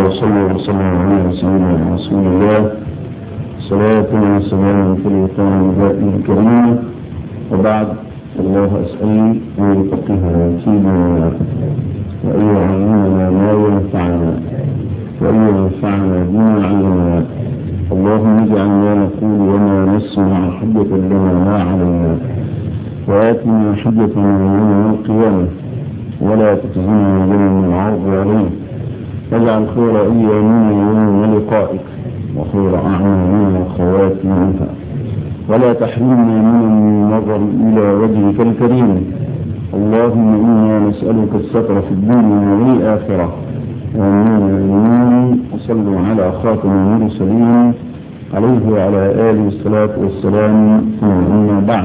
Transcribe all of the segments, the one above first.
وصلى وسلم على سيدنا رسول الله صلاة وسلام في الوطن الباقي الكريم وبعد الله أسأل أن يفقه فينا وأن يعلمنا ما ينفعنا وأن ينفعنا بما علمنا اللهم اجعل ما نقول وما نسمع حجة لنا ما علينا وآتنا حجتنا يوم القيامة ولا تخزنا يوم العرض عليه واجعل خير أيامنا يوم لقائك وخير أعمالنا خواتمها ولا تحرمنا من النظر إلى وجهك الكريم اللهم إنا نسألك الستر في الدنيا والآخرة آمين آمين وصلوا على خاتم المرسلين عليه وعلى آله الصلاة والسلام أما بعد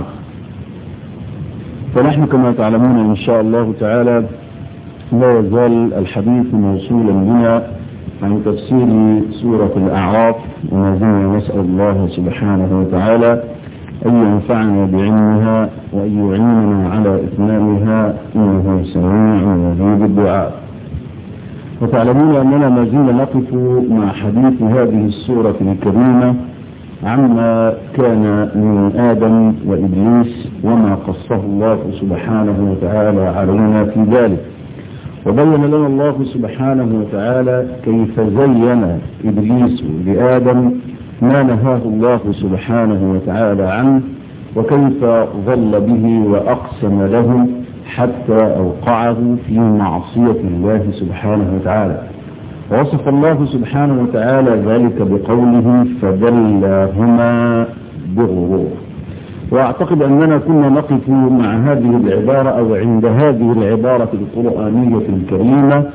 فنحن كما تعلمون إن شاء الله تعالى لا يزال الحديث موصولا بنا عن تفسير سورة الأعراف وما زلنا نسأل الله سبحانه وتعالى أن ينفعنا بعلمها وأن يعيننا على إتمامها إنه سميع مجيب الدعاء وتعلمون أننا ما زلنا نقف مع حديث هذه السورة الكريمة عما كان من آدم وإبليس وما قصه الله سبحانه وتعالى علينا في ذلك وبين لنا الله سبحانه وتعالى كيف زين إبليس لآدم ما نهاه الله سبحانه وتعالى عنه وكيف ظل به وأقسم له حتى أوقعه في معصية الله سبحانه وتعالى ووصف الله سبحانه وتعالى ذلك بقوله فدلاهما بغرور واعتقد اننا كنا نقف مع هذه العبارة او عند هذه العبارة القرآنية الكريمة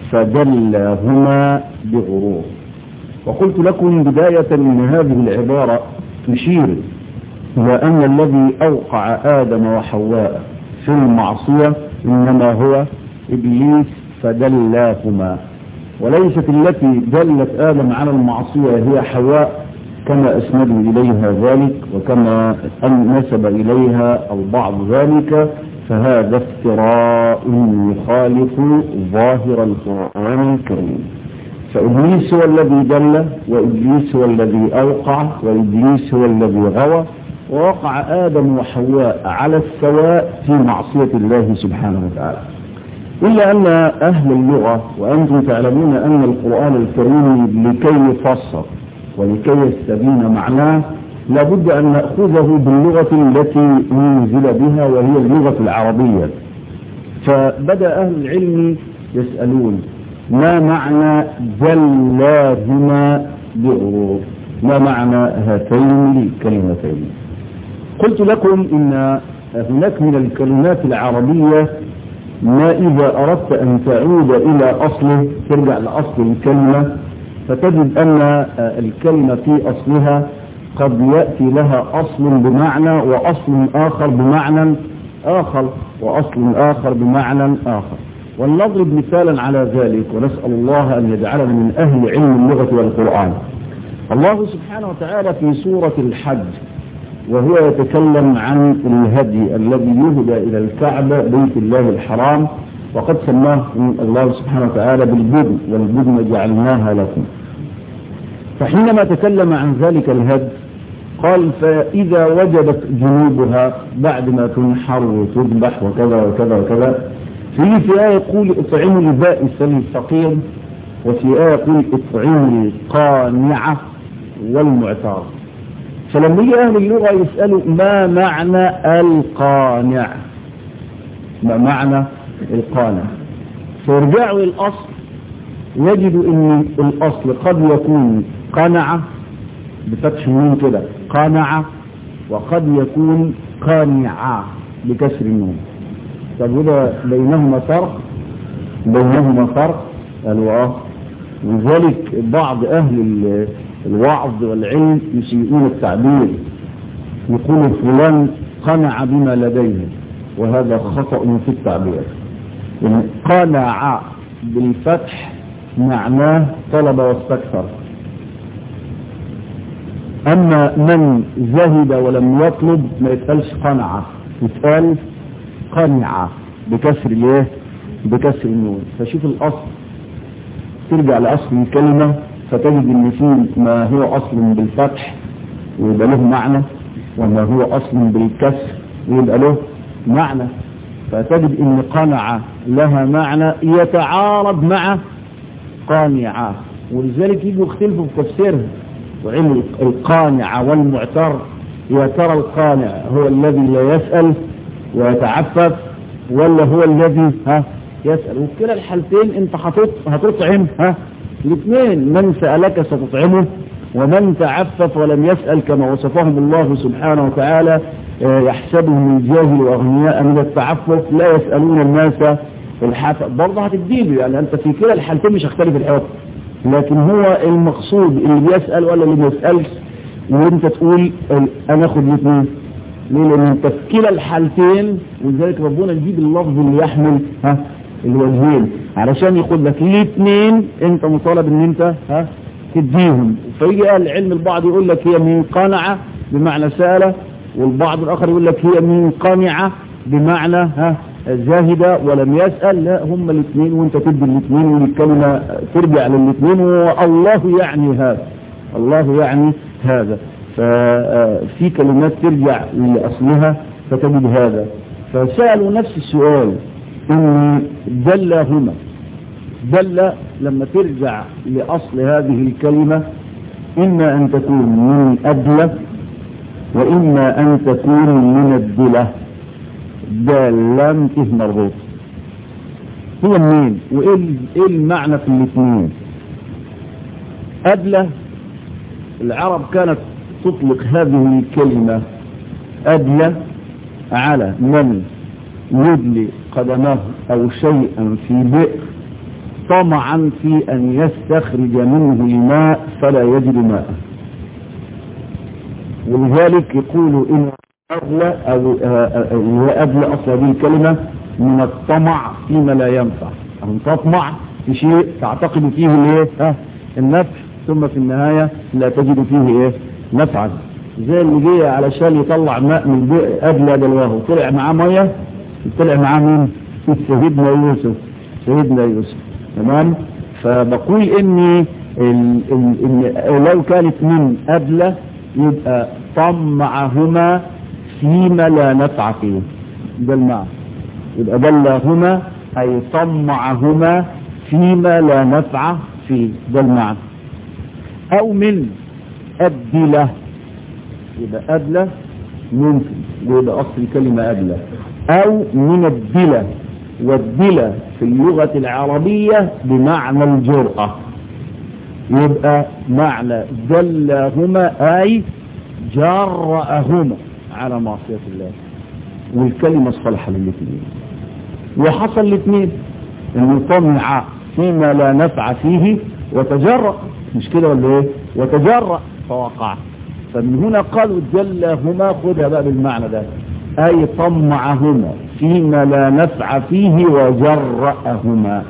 فدلاهما بغرور وقلت لكم بداية ان هذه العبارة تشير الى ان الذي اوقع ادم وحواء في المعصية انما هو ابليس فدلاهما وليست التي دلت ادم على المعصية هي حواء كما اسندوا اليها ذلك وكما نسب اليها البعض ذلك فهذا افتراء يخالف ظاهر القرآن الكريم فإبليس هو الذي دل وإبليس هو الذي أوقع وإبليس هو الذي غوى ووقع آدم وحواء على السواء في معصية الله سبحانه وتعالى إلا أن أهل اللغة وأنتم تعلمون أن القرآن الكريم لكي يفسر ولكي يستبين معناه لابد أن نأخذه باللغة التي أنزل بها وهي اللغة العربية فبدأ أهل العلم يسألون ما معنى جلاهما بغرور ما معنى هاتين الكلمتين قلت لكم إن هناك من الكلمات العربية ما إذا أردت أن تعود إلى أصله ترجع لأصل الكلمة فتجد أن الكلمة في أصلها قد يأتي لها أصل بمعنى وأصل آخر بمعنى آخر وأصل آخر بمعنى آخر ولنضرب مثالا على ذلك ونسأل الله أن يجعلنا من أهل علم اللغة والقرآن الله سبحانه وتعالى في سورة الحج وهو يتكلم عن الهدي الذي يهدى إلى الكعبة بيت الله الحرام وقد سماه الله سبحانه وتعالى بالبدن والبدن جعلناها لكم فحينما تكلم عن ذلك الهد قال فإذا وجدت جنوبها بعد ما تنحر وتذبح وكذا وكذا وكذا في في آية يقول اطعموا البائس الفقير وفي آية يقول اطعموا القانعة والمعتار فلما يجي أهل اللغة يسألوا ما معنى القانع ما معنى القانع فيرجعوا للأصل يجدوا ان الأصل قد يكون قنعة بفتح النون كده قنعة وقد يكون قانعة بكسر النون طب وده بينهما فرق بينهما فرق قالوا اه لذلك بعض أهل الوعظ والعلم يسيئون التعبير يقول فلان قنع بما لديه وهذا خطأ في التعبير يعني قنع بالفتح معناه طلب واستكثر أما من زهد ولم يطلب ما يتقالش قنع يتقال قنع بكسر الايه بكسر النون فشوف الأصل ترجع لأصل الكلمة فتجد ان في ما هو أصل بالفتح ويبقى له معنى وما هو أصل بالكسر ويبقى له معنى فتجد ان قنع لها معنى يتعارض مع قانعة ولذلك يجوا يختلفوا في تفسيرها وعلم القانع والمعتر يا ترى القانع هو الذي لا يسأل ويتعفف ولا هو الذي ها يسأل وفي كلا الحالتين انت هتطعم ها الاثنين من سألك ستطعمه ومن تعفف ولم يسأل كما وصفهم الله سبحانه وتعالى يحسبهم الجاهل واغنياء من التعفف لا يسألون الناس الحافة برضه هتديله يعني انت في كلا الحالتين مش هختلف الحكم لكن هو المقصود اللي بيسأل ولا اللي ما بيسألش وانت تقول انا اخد الاثنين ليه لان انت في كلا الحالتين ولذلك ربنا يجيب اللفظ اللي يحمل ها الوجهين علشان يقول لك الاثنين انت مطالب ان انت ها تديهم فيجي قال علم البعض يقول لك هي من قنع بمعنى سأل والبعض الاخر يقول لك هي من قانعة بمعنى ها زاهدة ولم يسأل لا هم الاثنين وانت تدي الاثنين والكلمة ترجع للاثنين والله يعني هذا الله يعني هذا ففي كلمات ترجع لأصلها فتجد هذا فسألوا نفس السؤال ان دلهما دل لما ترجع لأصل هذه الكلمة إما أن تكون من أدلة وإما أن تكون من الدلة دالة فيه مربوط هي منين وإيه المعنى في الاثنين أدلة العرب كانت تطلق هذه الكلمة أدلة على من يدلي قدمه أو شيئا في بئر طمعا في أن يستخرج منه الماء فلا يجد ماء ولذلك يقول إن أغلى أو أغلى أصل هذه الكلمة من الطمع فيما لا ينفع أن تطمع في شيء تعتقد فيه الايه النفع ثم في النهاية لا تجد فيه ايه نفعا زي اللي جه علشان يطلع ماء من البئر أدلى دلواه طلع معاه مية طلع معاه مين سيدنا يوسف سيدنا يوسف تمام فبقول اني ال ال إن لو كانت من أدلة يبقى طمعهما فيما لا نفع فيه ده المعنى يبقى دلهما أي طمعهما فيما لا نفع فيه ده المعنى أو من أدلة يبقى أدلة ممكن يبقى أصل الكلمة أدلة أو من الدلة والدلة في اللغة العربية بمعنى الجرأة يبقى معنى دلهما أي جرأهما على معصية الله والكلمة الصالحة للاثنين وحصل الاثنين انه طمع فيما لا نفع فيه وتجرأ مش كده ولا ايه وتجرأ فوقع فمن هنا قالوا جلهما خذها بقى بالمعنى ده اي طمعهما فيما لا نفع فيه وجرأهما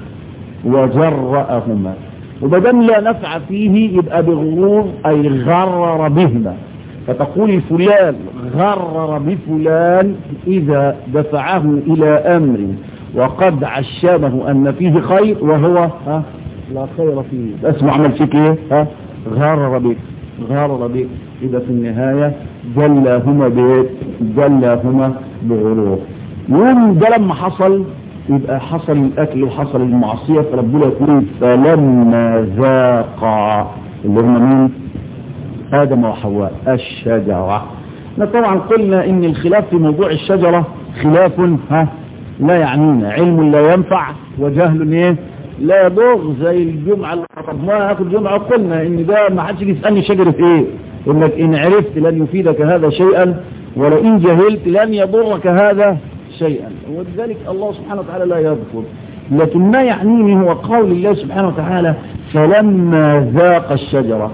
وجرأهما وبدل لا نفع فيه يبقى بغرور اي غرر بهما فتقول فلان غرر بفلان إذا دفعه إلى أمر وقد عشمه أن فيه خير وهو ها لا خير فيه اسمع عمل فيك ايه ها غرر بك غرر بك إذا في النهاية جلاهما بإيه جلاهما بغرور يوم ده لما حصل يبقى حصل الأكل وحصل المعصية فربنا يقول فلما ذاقا اللي هم مين آدم وحواء الشجرة طبعا قلنا ان الخلاف في موضوع الشجرة خلاف ها لا يعنينا علم لا ينفع وجهل ايه لا يضر زي الجمعة اللي خطبناها اخر جمعة قلنا ان ده ما حدش يسألني شجرة ايه انك ان عرفت لن يفيدك هذا شيئا ولئن جهلت لن يضرك هذا شيئا ولذلك الله سبحانه وتعالى لا يذكر لكن ما يعنيني هو قول الله سبحانه وتعالى فلما ذاق الشجرة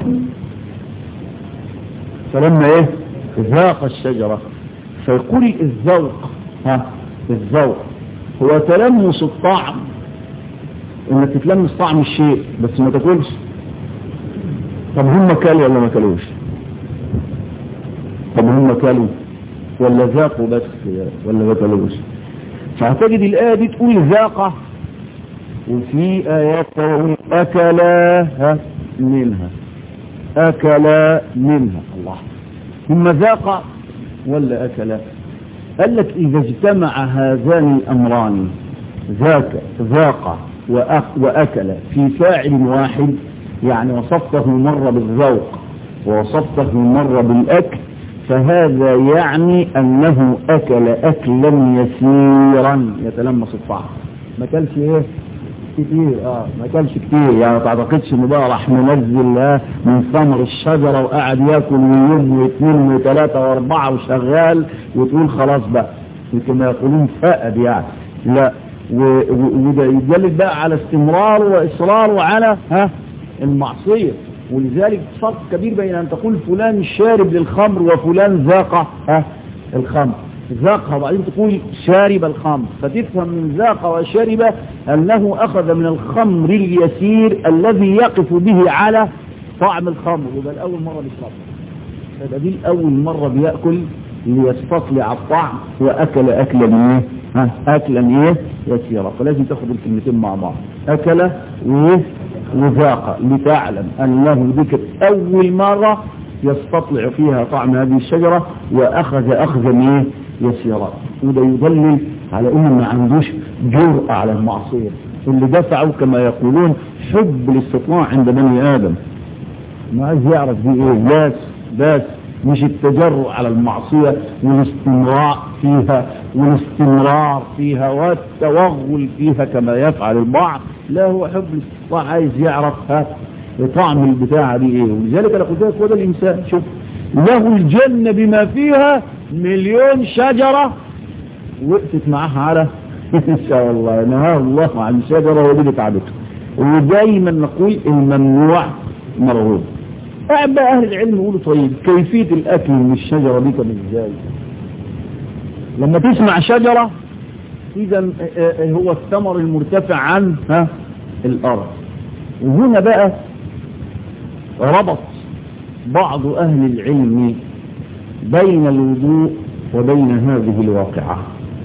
فلما ايه ذاق الشجرة فيقول الذوق ها الذوق هو تلمس الطعم انك تتلمس طعم الشيء بس ما تاكلش طب هم كلوا ولا ما كلوش طب هم كلوا ولا ذاقوا بس ولا ما كلوش فهتجد الآية دي تقول ذاق وفي آيات تقول أكلا منها أكلا منها الله ثم ذاق ولا أكلا قال لك إذا اجتمع هذان الأمران ذاك ذاق وأكل في فاعل واحد يعني وصفته مرة بالذوق ووصفته مرة بالأكل فهذا يعني أنه أكل أكلا يسيرا يتلمس الطعم ما كانش إيه كتير اه ما كانش كتير يعني ما تعتقدش انه بقى راح منزل اه من ثمر الشجره وقعد ياكل ويوم واثنين وثلاثه واربعه وشغال وتقول خلاص بقى كما يقولون فقد يعني لا وده يدلل بقى على استمرار واصرار وعلى ها المعصيه ولذلك فرق كبير بين ان تقول فلان شارب للخمر وفلان ذاق ها الخمر ذاقها وبعدين تقول شارب الخمر فتفهم من ذاق وشرب أنه أخذ من الخمر اليسير الذي يقف به على طعم الخمر يبقى الأول مرة بيشرب فده دي الأول مرة بيأكل ليستطلع الطعم وأكل أكلا إيه ها أكلا إيه يسيرا فلازم تاخد الكلمتين مع بعض أكل وإيه وذاق لتعلم أنه ذكر أول مرة يستطلع فيها طعم هذه الشجرة وأخذ أخذا إيه يسيرا وده يدلل على انه ما عندوش جرأة على المعصية اللي دفعوا كما يقولون حب الاستطلاع عند بني آدم ما عايز يعرف دي ايه بس بس مش التجرؤ على المعصية والاستمراء فيها والاستمرار فيها والتوغل فيها كما يفعل البعض لا هو حب الاستطلاع عايز يعرف ها طعم البتاعة دي ايه ولذلك انا قلت لك هو ده الانسان شوف له الجنة بما فيها مليون شجرة وقفت معها على ان شاء الله نهى الله عن شجرة ودي تعبته ودايما نقول الممنوع مرغوب قاعد بقى اهل العلم يقولوا طيب كيفية الاكل من الشجرة دي كان ازاي لما تسمع شجرة اذا هو الثمر المرتفع عن ها الارض وهنا بقى ربط بعض اهل العلم بين الوضوء وبين هذه الواقعة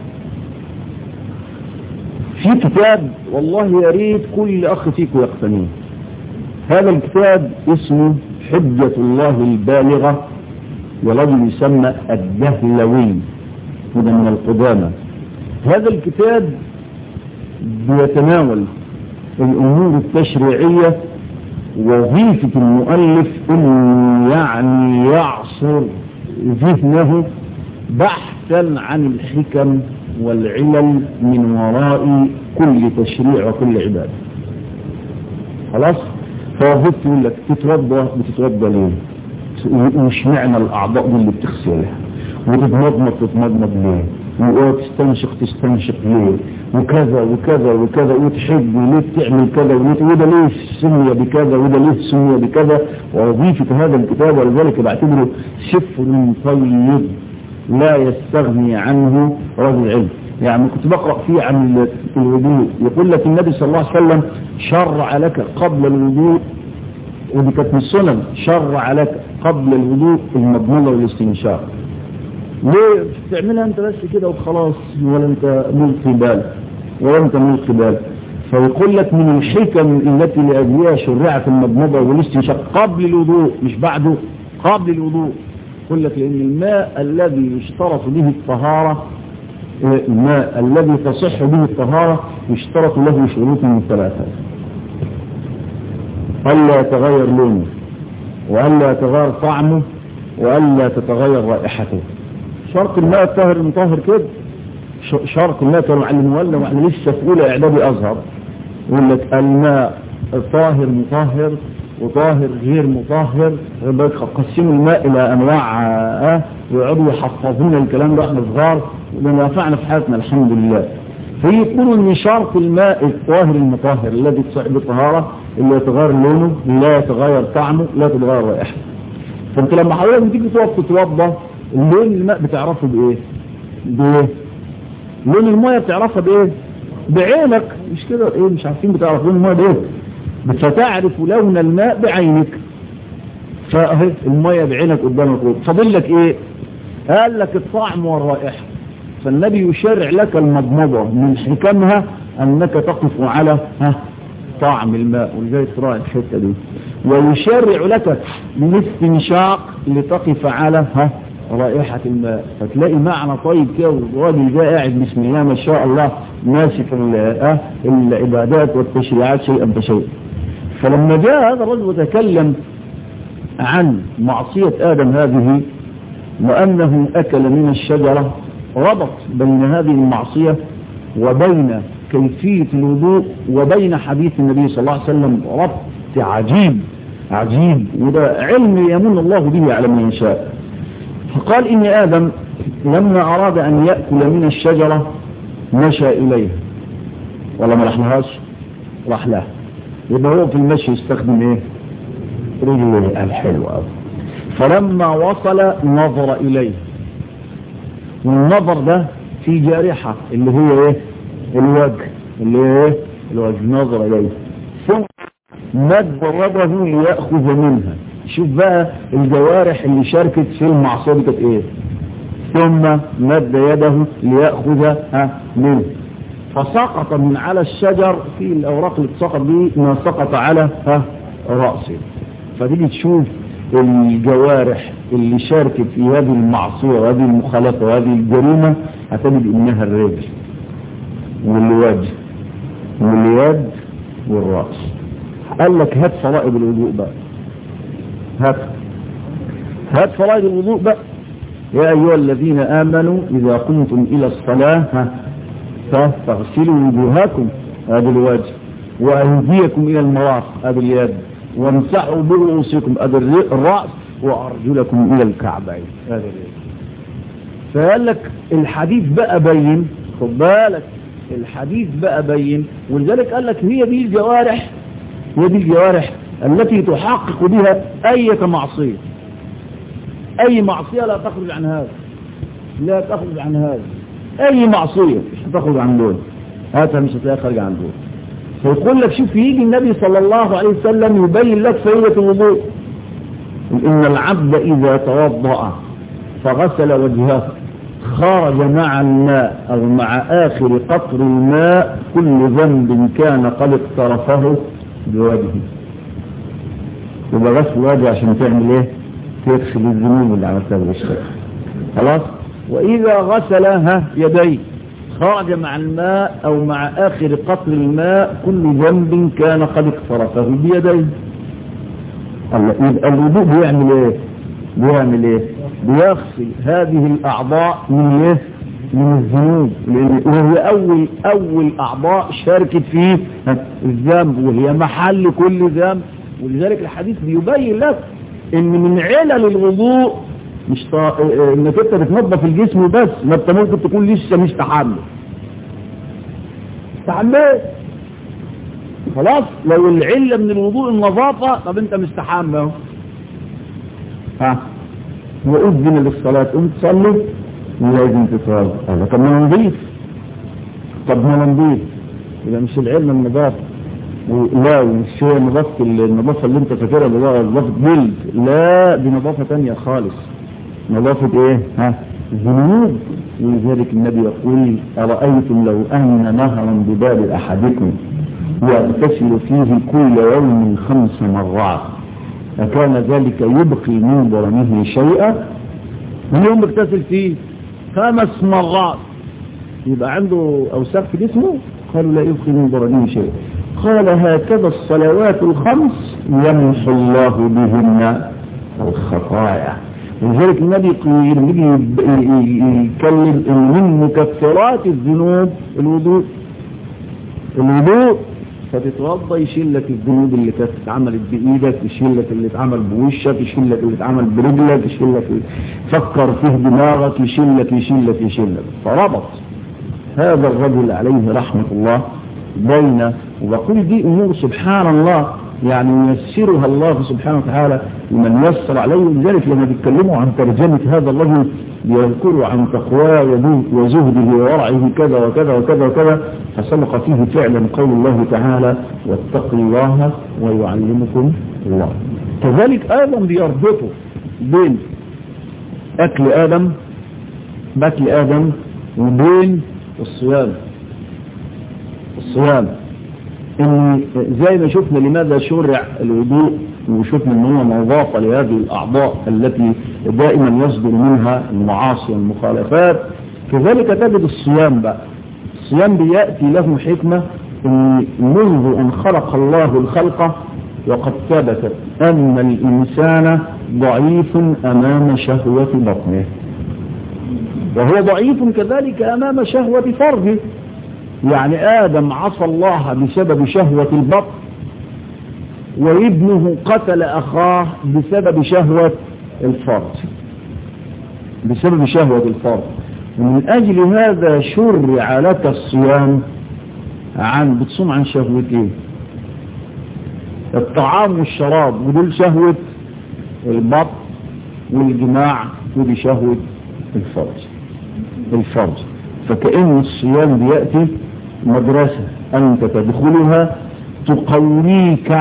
في كتاب والله يا ريت كل أخ فيكم يقتنيه هذا الكتاب اسمه حجة الله البالغة ورجل يسمى الدهلوي وده من القدامى هذا الكتاب بيتناول الأمور التشريعية وظيفة المؤلف انه يعني يعصر ذهنه بحثا عن الحكم والعلل من وراء كل تشريع وكل عبادة خلاص فوظيفته يقول لك تتوضى بتتوضى ليه ومش معنى الاعضاء دي اللي بتغسلها وتتمضمض تتمضمض ليه وتستنشق تستنشق ليه وكذا وكذا وكذا وتحب وليه تعمل كذا وده ليه سمي بكذا وده ليه سمي بكذا ووظيفة هذا الكتاب ولذلك بعتبره سفر طيب لا يستغني عنه رجل علم يعني كنت بقرأ فيه عن الوضوء يقول لك النبي صلى الله عليه وسلم شرع لك قبل الوضوء ودي كانت من السنن شرع لك قبل الوضوء المضمضة والاستنشاق ليه تعملها انت بس كده وخلاص ولا انت ملقي بال ولا انت ملقي بال فيقول لك من الحكم التي لأجلها شرعت المضمضة والاستنشاق قبل الوضوء مش بعده قبل الوضوء يقول لك لأن الماء الذي يشترط به الطهارة الماء الذي تصح به الطهارة يشترط له شروط من ثلاثة ألا يتغير لونه وألا يتغير طعمه وألا تتغير رائحته شرط الماء الطاهر المطهر كده شرط الماء كانوا يعلموا لنا واحنا لسه في اولى اعدادي ازهر يقول لك الماء طاهر مطهر وطاهر غير مطهر قسموا الماء الى انواع اه ويقعدوا يحفظون الكلام ده احنا صغار ونفعنا في حياتنا الحمد لله فيقولوا ان شرط الماء الطاهر المطهر الذي تصح بالطهاره اللي يتغير لونه لا يتغير طعمه لا تتغير رائحته فانت لما حضرتك تيجي تقف تتوضا لون الماء بتعرفه بايه بايه لون الماء بتعرفها بايه بعينك مش كده ايه مش عارفين بتعرف لون الماء بايه فتعرف لون الماء بعينك فاهي الماء بعينك قدامك فاضل لك ايه قال لك الطعم والرائحه فالنبي يشرع لك المضمضة من حكمها أنك تقف على ها طعم الماء ولذلك تراعي الحتة دي ويشرع لك الاستنشاق لتقف على ها رائحة الماء فتلاقي معنى طيب كده والراجل ده قاعد بسم الله ما شاء الله ماسك العبادات والتشريعات شيئا فشيئا فلما جاء هذا الرجل وتكلم عن معصية آدم هذه وأنه أكل من الشجرة ربط بين هذه المعصية وبين كيفية الوضوء وبين حديث النبي صلى الله عليه وسلم ربط عجيب عجيب وده علم يمن الله به على من يشاء فقال إن آدم لما أراد أن يأكل من الشجرة مشى إليها ولا ما رحلهاش راح لها يبقى هو في المشي يستخدم ايه رجله الحلوة فلما وصل نظر إليه والنظر ده في جارحة اللي هي ايه الوجه اللي هي ايه الوجه نظر إليه ثم مد يده ليأخذ منها شوف بقى الجوارح اللي شاركت في المعصية دي كانت ايه ثم مد يده ليأخذ منه فسقط من على الشجر في الأوراق اللي سقط دي ما سقط على رأسه فتيجي تشوف الجوارح اللي شاركت في هذه المعصية وهذه المخالفة وهذه الجريمة هتجد إنها الرجل والوجه واليد والرأس قال لك هات فرائض الوضوء بقى هات هات فرائض الوضوء بقى يا أيها الذين آمنوا إذا قمتم إلى الصلاة فاغسلوا وجوهكم هذا الوجه وأيديكم إلى المرافق هذا اليد وامسحوا برؤوسكم هذا الرأس وأرجلكم إلى الكعبين هذا اليد فقال لك الحديث بقى بين خد بالك الحديث بقى بين ولذلك قال لك هي دي الجوارح هي دي الجوارح التي تحقق بها أي معصية أي معصية لا تخرج عن هذا لا تخرج عن هذا أي معصية مش هتخرج عن دول هاتها مش هتلاقيها خارج عن دول فيقول لك شوف يجي النبي صلى الله عليه وسلم يبين لك فائدة الوضوء إن العبد إذا توضأ فغسل وجهه خرج مع الماء أو مع آخر قطر الماء كل ذنب كان قد اقترفه بوجهه يبقى غسل وجه عشان تعمل ايه تغسل الذنوب اللي عملتها بالغسل خلاص وإذا غسلها يديه خرج مع الماء أو مع آخر قطر الماء كل ذنب كان قد اقترفه بيديه الوضوء بيعمل ايه بيعمل ايه بيغسل هذه الأعضاء من ايه من الذنوب وهي أول أول أعضاء شاركت فيه الذنب وهي محل كل ذنب ولذلك الحديث بيبين لك ان من علل الوضوء مش طا... انك انت بتنظف الجسم بس ما انت ممكن تكون لسه مش تحمل تحمل خلاص لو العلة من الوضوء النظافة طب انت مستحمل اهو ها وأذن للصلاة قمت تصلي لازم تصلي هذا طب ما نضيف طب ما نضيف يبقى مش العلم النظافة لا مش هي نظافة النظافة اللي انت فاكرها اللي هو نظافة جلد لا دي نظافة تانية خالص نظافة ايه ها ذنوب ولذلك النبي يقول أرأيتم لو أن نهرا بباب أحدكم يغتسل فيه كل يوم خمس مرات أكان ذلك يبقي من ظلمه شيئا من يوم اغتسل فيه خمس مرات يبقى عنده أوساخ في جسمه قالوا لا يبقي من ظلمه شيئا قال هكذا الصلوات الخمس يمحو الله بهن الخطايا لذلك النبي يتكلم ان من مكفرات الذنوب الوضوء الوضوء فتتوضا يشيل لك الذنوب اللي كانت اتعملت بايدك يشيل لك اللي اتعمل بوشك يشيل لك اللي اتعمل برجلك يشيل لك فكر فيه دماغك يشيل لك يشيل لك يشيل لك فربط هذا الرجل عليه رحمه الله بين وبقول دي امور سبحان الله يعني ييسرها الله سبحانه وتعالى لمن يسر عليه ولذلك لما بيتكلموا عن ترجمة هذا الرجل بيذكروا عن تقواه وزهده وورعه كذا وكذا وكذا وكذا فسبق فيه فعلا قول الله تعالى واتقوا الله ويعلمكم الله كذلك آدم بيربطه بين أكل آدم أكل آدم وبين الصيام الصيام ان زي ما شفنا لماذا شرع الوضوء وشفنا ان هو نظافه لهذه الاعضاء التي دائما يصدر منها المعاصي والمخالفات كذلك تجد الصيام بقى الصيام بياتي له حكمه ان منذ ان خلق الله الخلق وقد ثبت ان الانسان ضعيف امام شهوه بطنه وهو ضعيف كذلك امام شهوه فرجه يعني آدم عصى الله بسبب شهوة البطن وابنه قتل أخاه بسبب شهوة الفرج بسبب شهوة الفرج ومن أجل هذا شرع لك الصيام عن بتصوم عن شهوة ايه الطعام والشراب ودول شهوة البطن والجماع ودي شهوة الفرج الفرج فكأن الصيام بيأتي مدرسة أنت تدخلها تقويك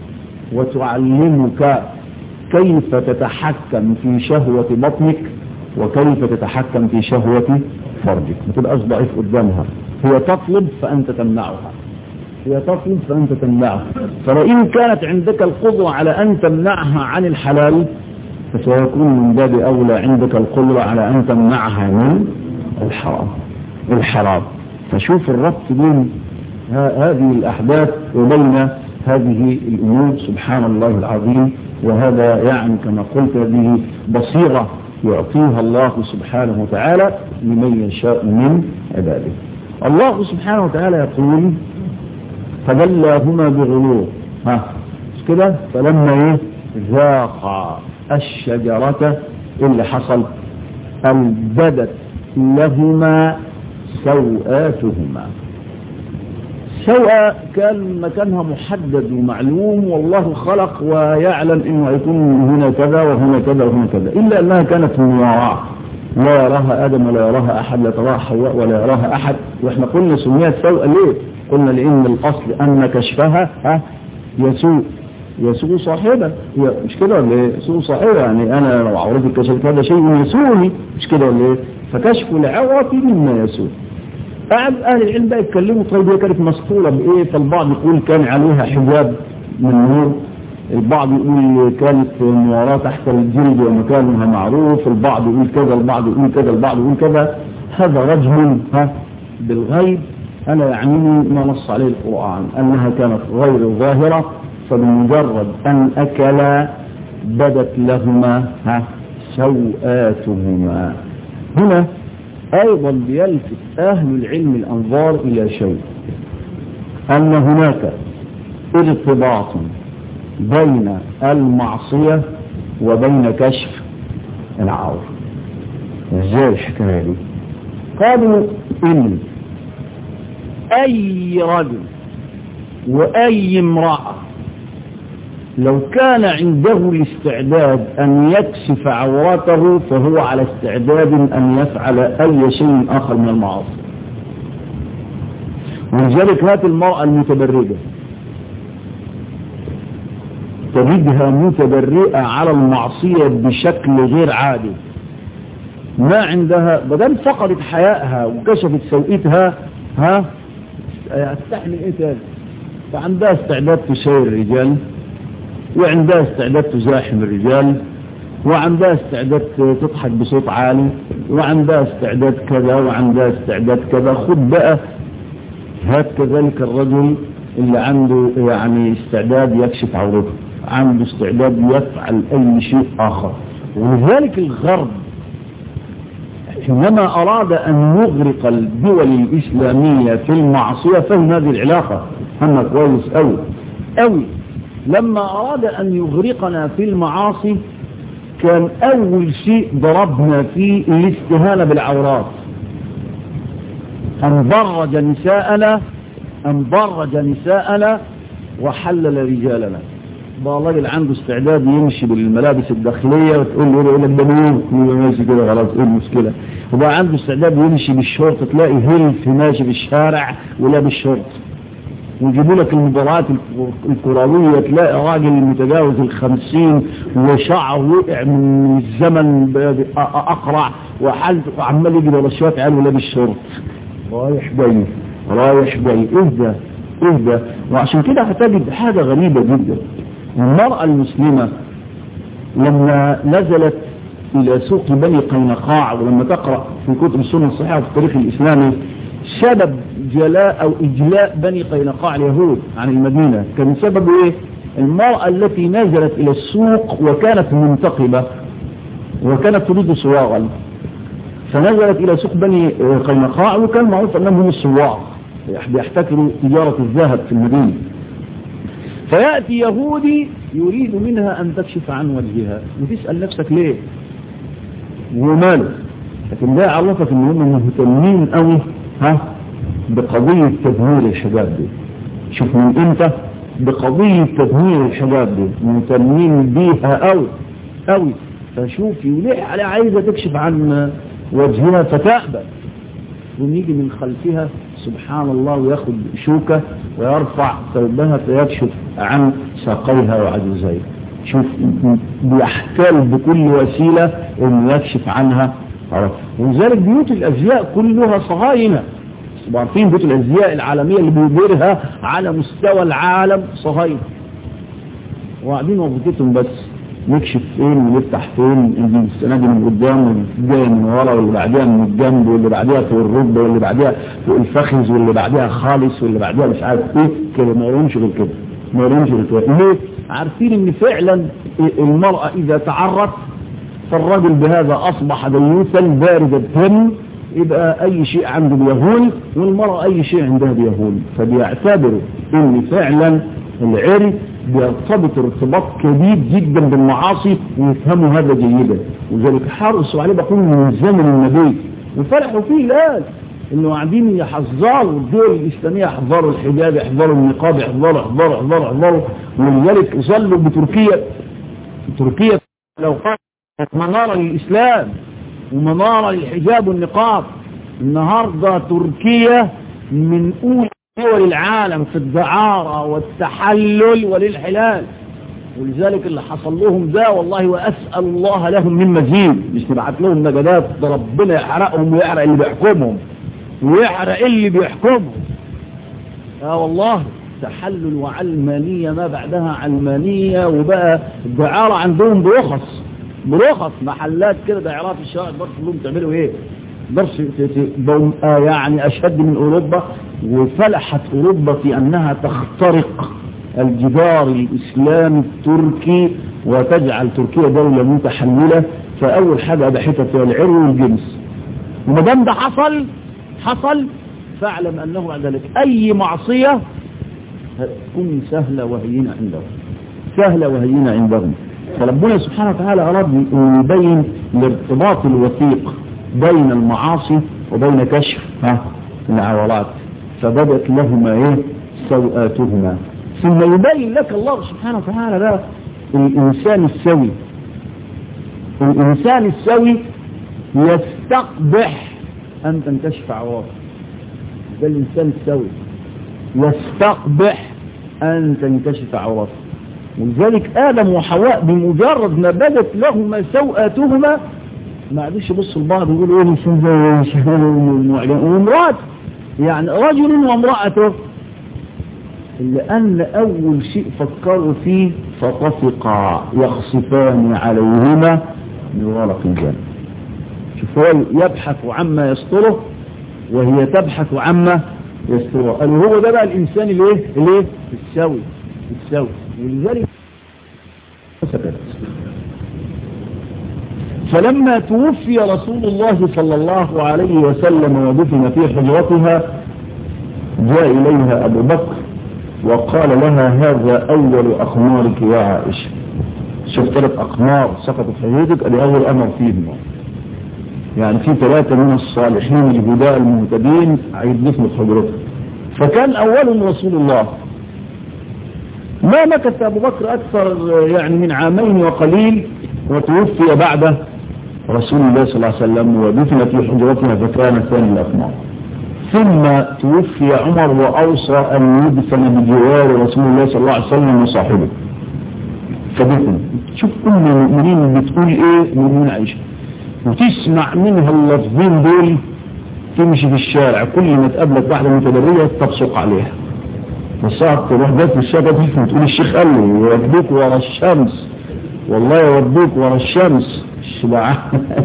وتعلمك كيف تتحكم في شهوة بطنك وكيف تتحكم في شهوة فرجك ما تبقاش ضعيف قدامها هي تطلب فأنت تمنعها هي تطلب فأنت تمنعها فإن كانت عندك القدرة على أن تمنعها عن الحلال فسيكون من باب أولى عندك القدرة على أن تمنعها من الحرام الحرام فشوف الربط بين هذه الأحداث وبين هذه الأمور سبحان الله العظيم وهذا يعني كما قلت به بصيرة يعطيها الله سبحانه وتعالى لمن يشاء من عباده الله سبحانه وتعالى يقول فدلاهما بغلوب ها مش كده فلما ايه ذاقا الشجرة اللي حصل أن بدت لهما سوآتهما سوء كان مكانها محدد ومعلوم والله خلق ويعلم انه هيكون هنا كذا وهنا كذا وهنا كذا الا انها كانت مواراة لا يراها ادم ولا يراها احد لا تراها حواء ولا يراها احد واحنا قلنا سميت سوء ليه قلنا لان الاصل ان كشفها ها يسوء يسوء صاحبه مش كده ولا ايه يسوء صاحبه يعني انا لو عورتي كشفت هذا شيء يسوءني مش كده ولا ايه فكشف العورة مما يسوء قعد اهل العلم بقى يتكلموا طيب هي كانت مسطوله بايه فالبعض يقول كان عليها حجاب من نور البعض يقول كانت مواراة تحت الجلد ومكانها معروف البعض يقول كذا البعض يقول كذا البعض يقول كذا هذا رجل ها بالغيب أنا يعنيني ما نص عليه القرآن أنها كانت غير ظاهرة فبمجرد أن أكلا بدت لهما ها سوآتهما هنا أيضا بيلفت أهل العلم الأنظار إلى شيء أن هناك ارتباط بين المعصية وبين كشف العورة ازاي الحكاية دي قالوا إن أي رجل وأي امرأة لو كان عنده الاستعداد أن يكشف عورته فهو على استعداد أن يفعل أي شيء آخر من المعاصي ولذلك هات المرأة المتبرجة تجدها متبرئة على المعصية بشكل غير عادي ما عندها بدل فقدت حيائها وكشفت سوءتها ها هتستحمل ايه تاني فعندها استعداد تساوي الرجال وعندها استعداد تزاحم الرجال وعندها استعداد تضحك بصوت عالي وعندها استعداد كذا وعندها استعداد كذا خد بقى هات كذلك الرجل اللي عنده يعني استعداد يكشف عورته عنده استعداد يفعل اي شيء اخر ولذلك الغرب حينما اراد ان يغرق الدول الاسلامية في المعصية فهم هذه العلاقة هم كويس قوي قوي لما اراد ان يغرقنا في المعاصي كان اول شيء ضربنا فيه الاستهانة بالعورات ان ضرج نساءنا ان ضرج نساءنا وحلل رجالنا بقى الراجل عنده استعداد يمشي بالملابس الداخلية وتقول له يقول لك ده مين يبقى ماشي كده خلاص ايه المشكلة وبقى عنده استعداد يمشي بالشورت تلاقي هيلف ماشي في الشارع ولابس شورت ويجيبوا لك المباريات الكروية تلاقي راجل متجاوز الخمسين وشعره وقع من الزمن اقرع وحالته وعمال يجري ورا شويه عيال ولابس شورت رايح جاي رايح جاي اهدى اهدى وعشان كده هتجد حاجة غريبة جدا المرأة المسلمة لما نزلت إلى سوق بني قينقاع ولما تقرأ في كتب السنة الصحيحة في التاريخ الإسلامي سبب جلاء أو إجلاء بني قينقاع اليهود عن المدينة كان سبب إيه؟ المرأة التي نزلت إلى السوق وكانت منتقبة وكانت تريد صواغا فنزلت إلى سوق بني قينقاع وكان معروف أنهم هم الصواغ بيحتكروا تجارة الذهب في المدينة فيأتي يهودي يريد منها أن تكشف عن وجهها وتسأل نفسك ليه وماله لكن لا عرفك ان هم مهتمين قوي ها بقضية تدمير الحجاب دي شوف من امتى بقضية تدمير الحجاب دي مهتمين بيها قوي قوي فشوف يلح على عايزة تكشف عن وجهها فتأبى ونيجي من خلفها سبحان الله وياخد شوكة ويرفع ثوبها فيكشف عن ساقيها وعجوزيها شوف بيحتال بكل وسيلة انه يكشف عنها ولذلك بيوت الازياء كلها صهاينة عارفين بيوت الازياء العالمية اللي بيديرها على مستوى العالم صهاينة وقاعدين وظيفتهم بس نكشف فين ونفتح فين اللي السنة دي من قدام واللي جاية من ورا واللي بعديها من الجنب واللي بعديها فوق الركبة واللي بعديها فوق الفخذ واللي بعديها خالص واللي بعديها مش عارف ايه كده ما يرونش غير كده ما يرونش غير كده ليه؟ عارفين ان فعلا المرأة اذا تعرت فالرجل بهذا اصبح ديوثا بارد الدم يبقى اي شيء عنده بيهون والمرأة اي شيء عندها بيهون فبيعتبروا ان فعلا العري بيرتبط ارتباط كبير جدا بالمعاصي ويفهموا هذا جيدا وذلك حرصوا عليه بقول من زمن النبي وفرحوا فيه الان انه قاعدين يحذروا الدول الاسلاميه يحذروا الحجاب يحذروا النقاب يحذروا يحذروا يحذروا يحذروا ولذلك ظلوا بتركيا تركيا لو كانت مناره للاسلام ومناره للحجاب والنقاب النهارده تركيا من اولى دول العالم في الدعارة والتحلل والانحلال ولذلك اللي حصل لهم ده والله وأسأل الله لهم من مزيد مش نبعت لهم نجدات ربنا يحرقهم ويحرق اللي بيحكمهم ويحرق اللي بيحكمهم اه والله تحلل وعلمانية ما بعدها علمانية وبقى الدعارة عندهم برخص برخص محلات كده دعارات الشوارع برضه كلهم تعملوا ايه درس يعني أشد من أوروبا وفلحت أوروبا في أنها تخترق الجدار الإسلامي التركي وتجعل تركيا دولة متحللة فأول حاجة أبحثت فيها العرو والجنس وما دام ده حصل حصل فاعلم أنه بعد ذلك أي معصية تكون سهلة وهينة عندهم سهلة وهينة عندهم فربنا سبحانه وتعالى أراد أن يبين الارتباط الوثيق بين المعاصي وبين كشف ها العورات فبدت لهما ايه سوآتهما ثم يبين لك الله سبحانه وتعالى ده الإنسان السوي الإنسان السوي يستقبح أن تنكشف عوراته ده الإنسان السوي يستقبح أن تنكشف عوراته ولذلك آدم وحواء بمجرد ما بدت لهما سوآتهما ما عادش يبصوا لبعض ويقولوا ايه الانسان وامراته يعني رجل وامرأته لأن أول شيء فكروا فيه فطفقا يخصفان عليهما من ورق الجنة شوف هو يبحث عما يستره وهي تبحث عما يستره قالوا هو ده بقى الإنسان الايه الايه السوي السوي ولذلك سكت فلما توفي رسول الله صلى الله عليه وسلم ودفن في حجرتها جاء إليها أبو بكر وقال لها هذا أول أخمارك يا عائشة شوف ثلاث أقمار سقطت في حجرتك أدي أول أمر فيهم يعني في ثلاثة من الصالحين الهداء المهتدين هيدفنوا في حجرتها فكان أولهم رسول الله ما مكث أبو بكر أكثر يعني من عامين وقليل وتوفي بعد رسول الله صلى الله عليه وسلم ودفن في حجرتها فكان ثاني الأثمار ثم توفي عمر وأوصى أن يدفن بجوار رسول الله صلى الله عليه وسلم وصاحبه فدفن شوف أم المؤمنين بتقول إيه من عائشة وتسمع منها اللفظين دول تمشي في الشارع كل ما تقابلك واحدة متبرية تبصق عليها وصعب تروح جات في الشارع تقول الشيخ قال لي يودوك ورا الشمس والله يودوك ورا الشمس الشبعان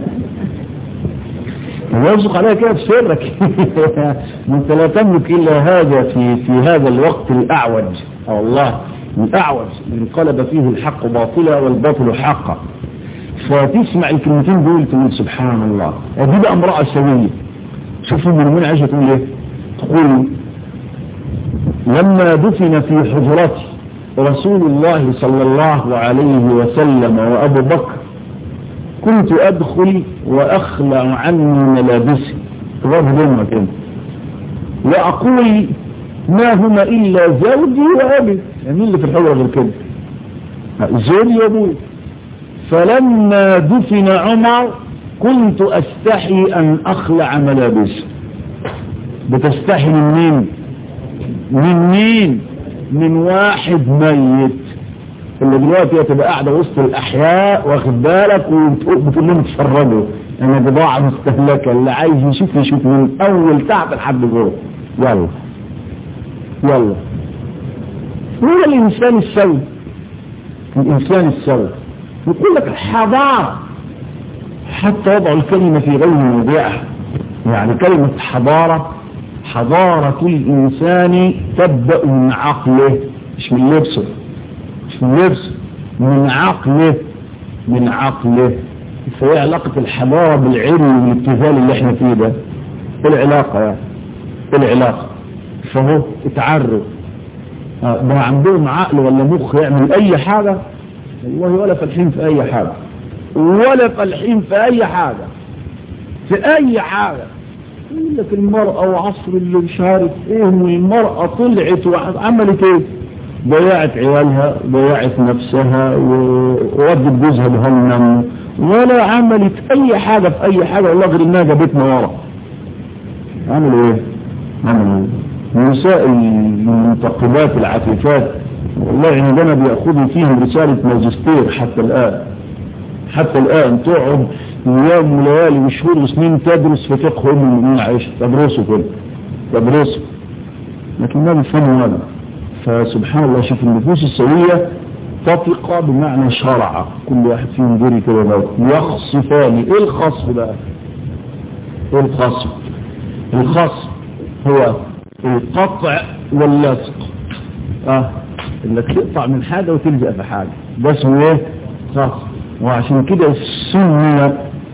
يرزق عليها كده في سرك انت لا تملك الا هذا في في هذا الوقت الاعوج الله الاعوج انقلب فيه الحق باطلا والباطل حقا فتسمع الكلمتين دول تقول سبحان الله دي بقى امرأة سوية شوفوا من من عايشة تقول ايه تقول لما دفن في حجرته رسول الله صلى الله عليه وسلم وابو بكر كنت ادخل واخلع عني ملابسي غير هدومها كده واقول ما هما الا زوجي وابي يعني اللي في الحجره غير كده زوجي وابوي فلما دفن عمر كنت استحي ان اخلع ملابسي بتستحي من مين من مين من واحد ميت اللي دلوقتي هتبقى قاعده وسط الاحياء واخد بالك وبتقول لهم اتفرجوا انا بضاعه مستهلكه اللي عايز يشوف يشوف من اول تحت لحد جوه يلا يلا هو الانسان السوي الانسان السوي يقول لك الحضاره حتى وضعوا الكلمه في غير موضعها يعني كلمه حضاره حضاره الانسان تبدا من عقله مش من لبسه مش من لبسه من عقله من عقله فهي علاقة الحضارة بالعلم والابتذال اللي احنا فيه ده ايه العلاقة يعني ايه العلاقة فهو اتعروا ده عندهم عقل ولا مخ يعمل اي حاجة والله ولا فالحين في اي حاجة ولا فالحين في اي حاجة في اي حاجة يقول لك المرأة وعصر اللي مش عارف ايه والمرأة طلعت وعملت ايه ضيعت عيالها ضيعت نفسها وودت جوزها جهنم ولا عملت اي حاجة في اي حاجة والله غير انها جابتنا ورا عملوا ايه عملوا نساء المنتقبات العفيفات والله عندنا بيأخذوا فيهم رسالة ماجستير حتى الآن حتى الآن تقعد ايام وليالي وشهور وسنين تدرس في فقه ام المؤمنين عائشة تدرسوا كده تدرسوا لكن ما بيفهموا هذا فسبحان الله شوف النفوس السوية تطق بمعنى شرع كل واحد فيهم جري كده بقى يخصفان ايه الخصف بقى ايه الخصف الخصف هو القطع واللصق اه انك تقطع من حاجة وتلزق في حاجة ده اسمه ايه خصف وعشان كده السنة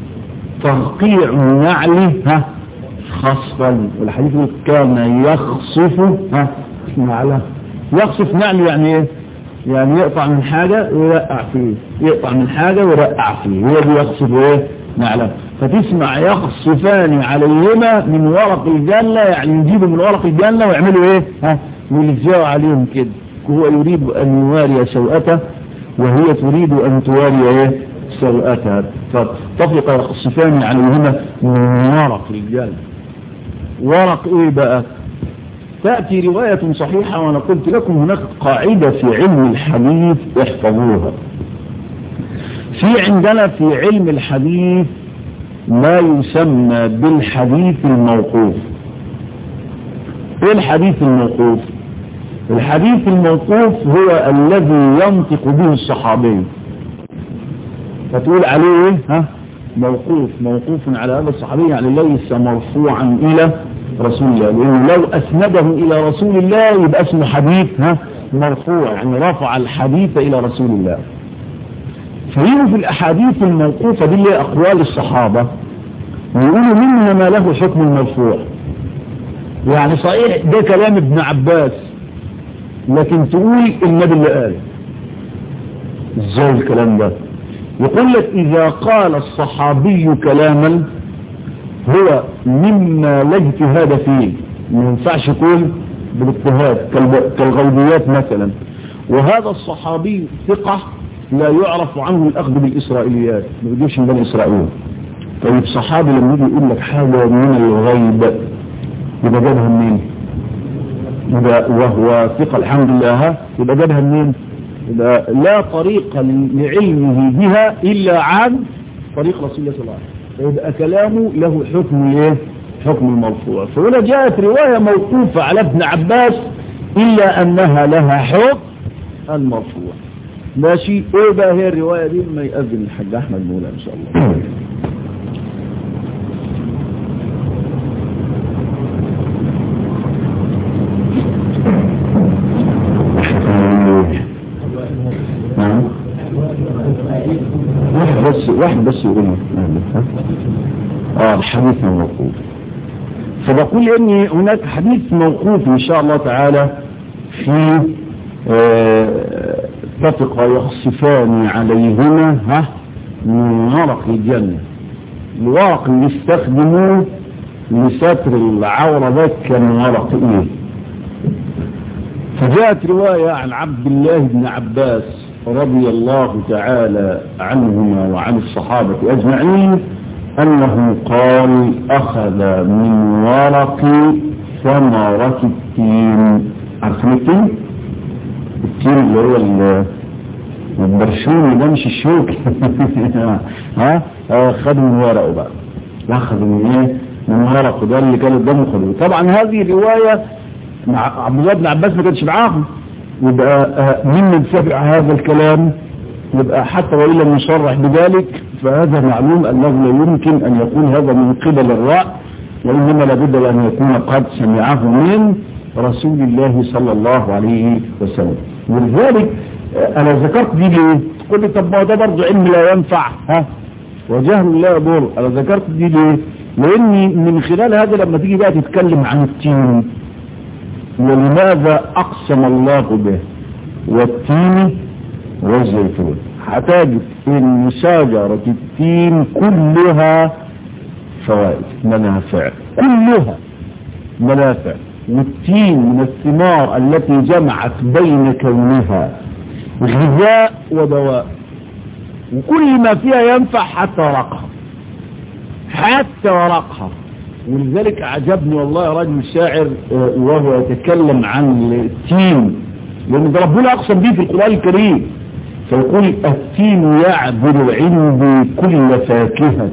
ترقيع النعل ها خصفا والحديث كان يخصف ها نعله يخصف نعل يعني ايه يعني يقطع من حاجة ويرقع فيه يقطع من حاجة ويرقع فيه هو دي يخصف ايه نعلم فتسمع يخصفان عليهما من ورق الجنة يعني يجيبوا من ورق الجنة ويعملوا ايه ها ويلزقوا عليهم كده هو يريد ان يواري سوءته وهي تريد ان تواري ايه سوءتها فتفرق يخصفان عليهما من ورق الجنة ورق ايه بقى تأتي رواية صحيحة وأنا قلت لكم هناك قاعدة في علم الحديث احفظوها في عندنا في علم الحديث ما يسمى بالحديث الموقوف ايه الحديث الموقوف الحديث الموقوف هو الذي ينطق به الصحابي فتقول عليه ايه ها موقوف موقوف على هذا الصحابي يعني ليس مرفوعا الى رسول الله لأنه لو أسنده إلى رسول الله يبقى اسمه حديث ها مرفوع يعني رفع الحديث إلى رسول الله فيقولوا في الأحاديث الموقوفة دي اللي هي أقوال الصحابة ويقولوا منها ما له حكم المرفوع يعني صحيح ده كلام ابن عباس لكن تقول النبي اللي قال ازاي الكلام ده يقول لك إذا قال الصحابي كلاما هو مما لا اجتهاد فيه ما ينفعش يكون بالاجتهاد كالغيبيات مثلا وهذا الصحابي ثقة لا يعرف عنه الأخذ بالإسرائيليات ما بيجيش من بني إسرائيل طيب صحابي لما يجي يقول لك حاجة من الغيب يبقى جابها منين يبقى وهو ثقة الحمد لله يبقى جابها منين يبقى لا طريق لعلمه بها إلا عن طريق رسول الله صلى الله عليه وسلم يبقى كلامه له حكم ايه حكم المرفوع فهنا جاءت رواية موقوفة على ابن عباس إلا أنها لها حكم المرفوع ماشي ايه بقى هي الرواية دي ما يأذن الحاج أحمد مولا إن شاء الله واحد بس واحد بس يقول اه الحديث موقوف فبقول ان هناك حديث موقوف ان شاء الله تعالى في آه تفق يخصفان عليهما ها من ورق الجنة الورق اللي استخدموه لستر العورة ده كان ورق ايه فجاءت رواية عن عبد الله بن عباس رضي الله تعالى عنهما وعن الصحابة أجمعين أنه قال أخذ من ورق ثمرة التين عارفين التين؟ التين اللي هو البرشومي ده مش الشوك ها خد من ورقه بقى أخذ من ايه؟ من ورقه ده اللي كان قدامه خدوه طبعا هذه الرواية مع عبد الله بن عباس ما كانش معاهم يبقى ممن سمع هذا الكلام يبقى حتى وإن لم يصرح بذلك فهذا معلوم أنه لا يمكن أن يكون هذا من قبل الرأي وإنما لابد أن يكون قد سمعه من رسول الله صلى الله عليه وسلم ولذلك أنا ذكرت دي ليه تقول لي طب ما ده برضه علم لا ينفع ها وجهل لا يضر أنا ذكرت دي ليه لأني من خلال هذا لما تيجي بقى تتكلم عن التين ولماذا أقسم الله به والتين والزيتون هتجد ان شجرة التين كلها فوائد منافع كلها منافع والتين من الثمار التي جمعت بين كونها غذاء ودواء وكل ما فيها ينفع حتى ورقها حتى ورقها ولذلك أعجبني والله رجل شاعر وهو يتكلم عن التين لأن ده ربنا أقسم به في القرآن الكريم فيقول التين يعبر عندي كل فاكهة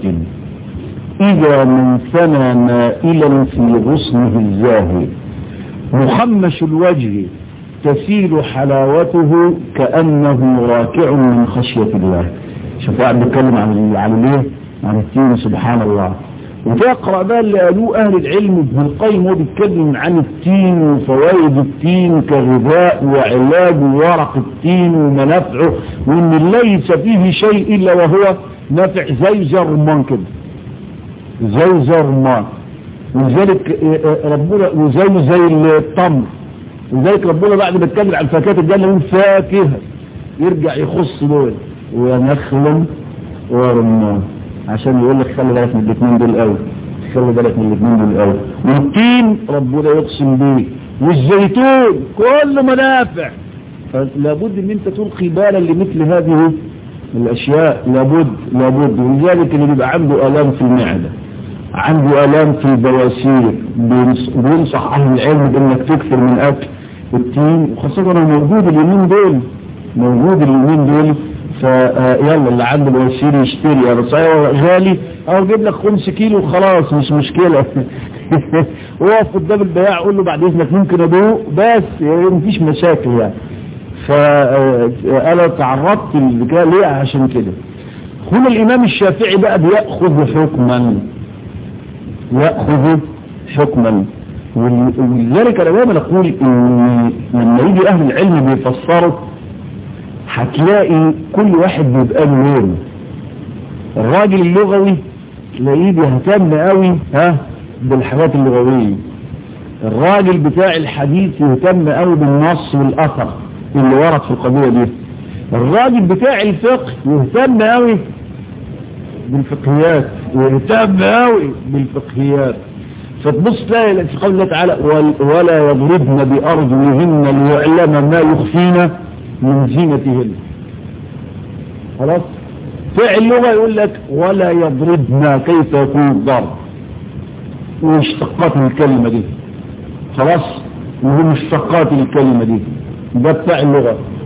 إذا من ثنى مائلا في غصنه الزاهي مخمش الوجه تسيل حلاوته كأنه راكع من خشية الله شوف قاعد بيتكلم عن عن الايه؟ عن التين سبحان الله وتقرأ بقى اللي قالوه أهل العلم ابن القيم هو بيتكلم عن التين وفوائد التين كغذاء وعلاج ورق التين ومنافعه وإن ليس فيه شيء إلا وهو نافع زي زي الرمان كده زي زي الرمان ولذلك ربنا وزي زي التمر ولذلك ربنا بعد ما اتكلم عن فاكهة الجنة يقول فاكهة يرجع يخص دول ونخل ورمان عشان يقول لك خلي بالك من الاثنين دول قوي خلي بالك من الاثنين دول قوي والتين ربنا يقسم بيه والزيتون كله منافع فلابد ان انت تلقي بالا لمثل هذه الاشياء لابد لابد ولذلك اللي بيبقى عنده الام في المعده عنده الام في البواسير بينصح اهل العلم بانك تكثر من اكل التين وخاصه موجود اليومين دول موجود اليومين دول فيلا اللي عنده بواسير يشتري يا بس غالي او جيب لك خمس كيلو وخلاص مش مشكلة وقف قدام البياع قول له بعد اذنك ممكن ادوق بس يعني مفيش مشاكل يعني فانا تعرضت للذكاء ليه عشان كده هنا الامام الشافعي بقى بيأخذ حكما يأخذ حكما ولذلك انا دايما اقول ان لما يجي اهل العلم بيفسروا هتلاقي كل واحد بيبقى له لون الراجل اللغوي تلاقيه بيهتم قوي ها بالحاجات اللغويه الراجل بتاع الحديث يهتم قوي بالنص والاثر اللي ورد في القضيه دي الراجل بتاع الفقه يهتم قوي بالفقهيات ويهتم قوي بالفقهيات فتبص تلاقي في قول الله تعالى ولا يضربن بأرجلهن ليعلم ما يخفين من زينتهن خلاص فعل اللغة يقول لك ولا يضربنا كيف يكون الضرب واشتقات الكلمة دي خلاص وهو مشتقات الكلمة دي ده بتاع اللغة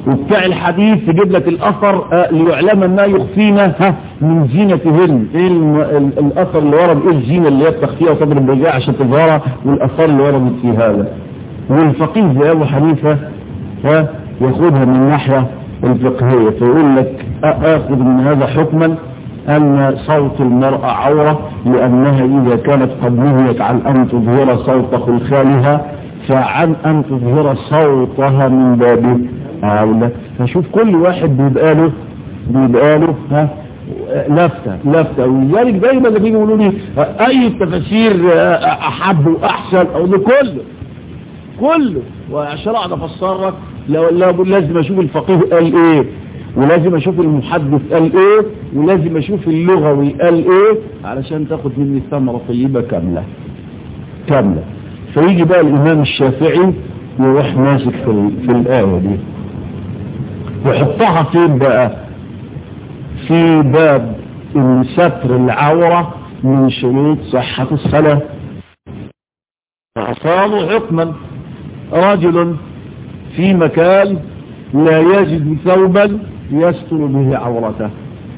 وبتاع الحديث يجيب لك الأثر آه ليعلم ما يخفينا ها من زينتهن ايه الأثر اللي ورد ايه الزينة اللي هي بتخفيها وتضرب بالجاع عشان تظهرها والأثار اللي وردت في هذا والفقيه زي أبو حنيفة ها ياخدها من الناحية الفقهية فيقول لك آخذ من هذا حكما أن صوت المرأة عورة لأنها إذا كانت قد نهيت عن أن تظهر صوت خلخالها فعن أن تظهر صوتها من بابه أولى فشوف كل واحد بيبقى له بيبقى له ها لفتة لفتة ولذلك دايما لما بيجي يقولوا لي أي التفاسير أحب وأحسن أو كله كله وعشان أقعد أفسر لك لو لازم أشوف الفقيه قال إيه ولازم اشوف المحدث قال ايه ولازم اشوف اللغوي قال ايه علشان تاخد مني ثمرة طيبة كاملة كاملة فيجي بقى الامام الشافعي يروح ماسك في, في الآية دي ويحطها فين بقى في باب ان ستر العورة من شروط صحة الصلاة فصاروا حكما رجل في مكان لا يجد ثوبا يستر به عورته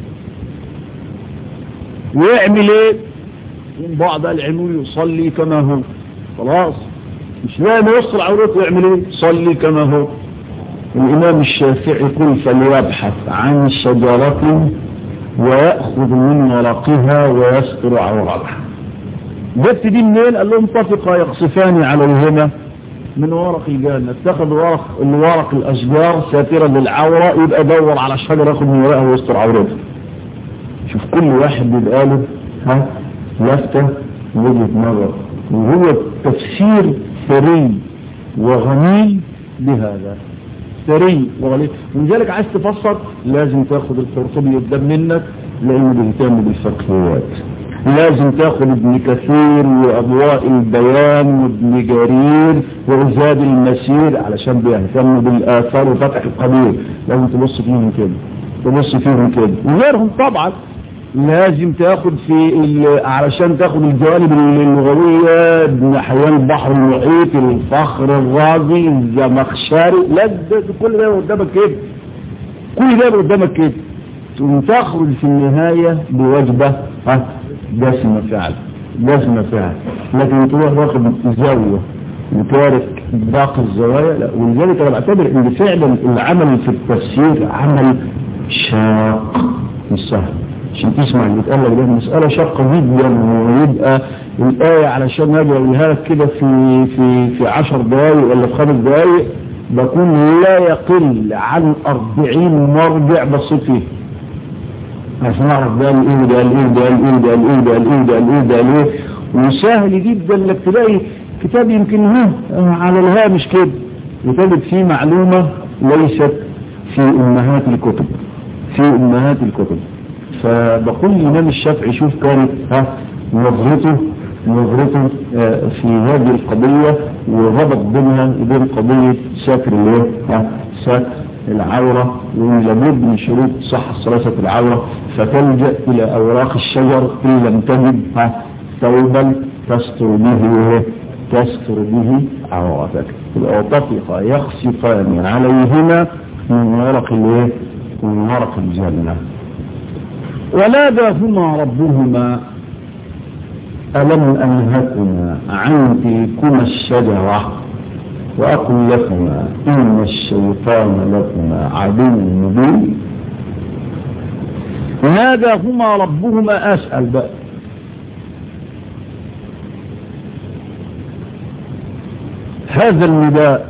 ويعمل ايه بعض العلم يصلي كما هو خلاص مش لازم يوصل عورته يعمل ايه يصلي كما هو الامام الشافعي يقول فليبحث عن شجرة ويأخذ من ورقها ويستر عورتها جبت دي منين قال لهم طفقا يقصفان عليهما من ورق الجنة اتخذ ورق الورق الأشجار ساترا للعورة يبقى دور على الشجرة ياخد من ورقها ويستر عورته شوف كل واحد بيبقى له ها لفتة وجهة نظر وهو تفسير ثري وغني لهذا ثري وغني ولذلك عايز تفسر لازم تاخد القرطبي قدام منك لانه بيهتم بالفقهيات لازم تاخد ابن كثير واضواء البيان وابن جرير وزاد المسير علشان بيهتم بالاثار وفتح القبير لازم تبص فيهم كده تبص فيهم كده وغيرهم طبعا لازم تاخد في علشان تاخد الجوانب اللغوية ابن حيوان البحر المحيط الفخر الرازي الزمخشري لا ده كل ده قدامك كده كل ده قدامك كده ثم تخرج في النهاية بوجبة ها دسمة فعل دسمة فعل لكن تروح واخد زاوية وتارك باقي الزوايا لا ولذلك انا بعتبر ان فعلا العمل في التفسير عمل شاق مش سهل عشان تسمع اللي اتقال لك ده مسألة شاقة جدا ويبقى الآية علشان اجي اقولها لك كده في في في 10 دقايق ولا في خمس دقايق بكون لا يقل عن 40 مرجع بصيت فيه عشان اعرف ده الايه ده الايه ده الايه ده الايه ده الايه ده الايه ده الايه وسهل جدا انك تلاقي كتاب يمكن ها على الهامش كده وتجد فيه معلومة ليست في امهات الكتب في امهات الكتب فبقول الامام الشافعي شوف كانت ها نظرته نظرته في هذه القضية وربط بينها وبين قضية ساتر الايه ها ساتر العورة ولابد من شروط صحة صلاسة العورة فتلجأ إلى أوراق الشجر إن لم تجد ثوبا تستر به تستر به عورتك وطفق يخصفان عليهما من ورق الايه من ورق الجنة وناداهما ربهما ألم أنهكما عن تلكما الشجرة وأقول لكما إن الشيطان لكما عدو مبين ناداهما ربهما أسأل بقى هذا النداء